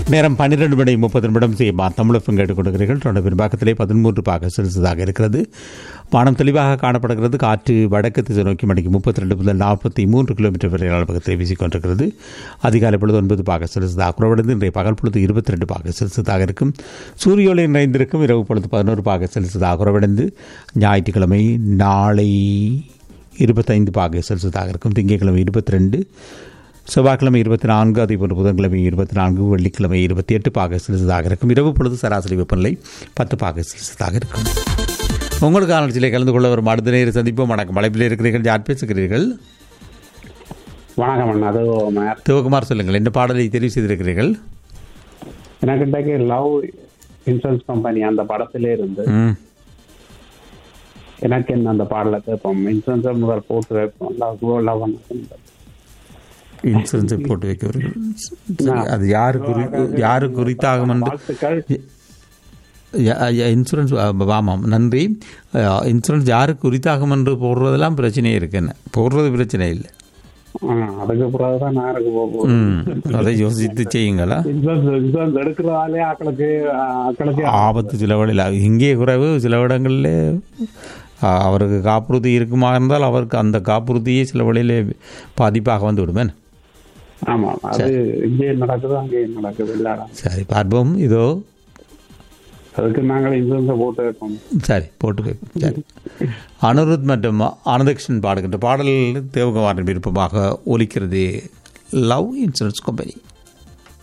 நேரம் பன்னிரண்டு மணி முப்பது நிமிடம் செய்யுமா தமிழகம் கேட்டுக்கொண்டிருக்கிறீர்கள் தொடர்ந்து பின்பக்கத்திலே பதிமூன்று பாக செலுத்ததாக இருக்கிறது வானம் தெளிவாக காணப்படுகிறது காற்று வடக்கு திசை நோக்கி மணிக்கு முப்பத்தி ரெண்டு முதல் நாற்பத்தி மூன்று கிலோமீட்டர் வரை அளவகத்தில் வீசிக்கொண்டிருக்கிறது அதிகாலை பொழுது ஒன்பது பாக செலுத்ததாக குறைவடைந்து இன்றைய பகல் பொழுது இருபத்தி ரெண்டு பாக செலுத்ததாக இருக்கும் சூரிய ஒளி நிறைந்திருக்கும் இரவு பொழுது பதினோரு பாக செலுத்ததாக குறைவடைந்து ஞாயிற்றுக்கிழமை நாளை இருபத்தைந்து பாக செலுத்ததாக இருக்கும் திங்கட்கிழமை இருபத்தி ரெண்டு செவ்வாய்க்கிழமை இருபத்தி நான்கு அதே போன்று புதன்கிழமை இருபத்தி நான்கு வெள்ளிக்கிழமை இருபத்தி எட்டு பாக செலுத்ததாக இருக்கும் இரவு பொழுது சராசரி வெப்பநிலை பத்து பாக செலுத்ததாக இருக்கும் உங்களுக்கு ஆலோசனை கலந்து கொள்ள வரும் அடுத்த நேரம் சந்திப்போம் வணக்கம் மலைப்பில் இருக்கிறீர்கள் யார் பேசுகிறீர்கள் வணக்கம் அண்ணா அது மேர் சிவகுமார் சொல்லுங்கள் என்ன பாடலை தெரிவு செய்திருக்கிறீர்கள் எனக்கு இன்றைக்கு லவ் இன்சூரன்ஸ் கம்பெனி அந்த படத்திலே இருந்து ம் எனக்கு என்ன அந்த பாடலை கேட்போம் இன்சூரன்ஸை முதல் போட்டு வைப்போம் லவ் லவ் இன்சூரன்ஸை போட்டு வைக்கிறீர்கள் சரி, அது யாரு குறி யாரு குறித்தாகும் என்று வாழ்த்துக்கள் யா- யா- இன்சூரன்ஸ் ஆ, ஆமாம் நன்றி ஆ, இன்சூரன்ஸ் யாருக்கு குறித்தாகும் என்று போடுறதெல்லாம் பிரச்சனையே இருக்குன்னு போடுறது பிரச்சனை இல்லை ஆ, அதுக்கு பிறகுதான் நான் இருக்கு போகும் ம் அதை யோசித்து செய்யுங்களா இன்சூரன்ஸ் இன்சூரன்ஸ் எடுக்கிறதாலே ஆக்களுக்கு ஆ, ஆக்களுக்கு ஆபத்து சில வழியில் இங்கே குறைவு சில இடங்களில் ஆ, அவருக்கு காப்புறுதி இருக்குமா இருந்தால் அவருக்கு அந்த காப்புறுதியே சில வழியில் பாதிப்பாக வந்து விடுமேன் ஆமா அது இங்கே நடக்குது அங்கே நடக்குது இல்லாடா சரி பார்ப்போம் இதோ அதுக்கு நாங்கள் இன்சூரன்ஸை போட்டு வைப்போம் சரி போட்டு வைப்போம் சரி அனுருத் மற்றும் ஆனந்தகிருஷ்ணன் பாடுகின்ற பாடல் தேவகுமாரின் விருப்பமாக ஒலிக்கிறது லவ் இன்சூரன்ஸ் கம்பெனி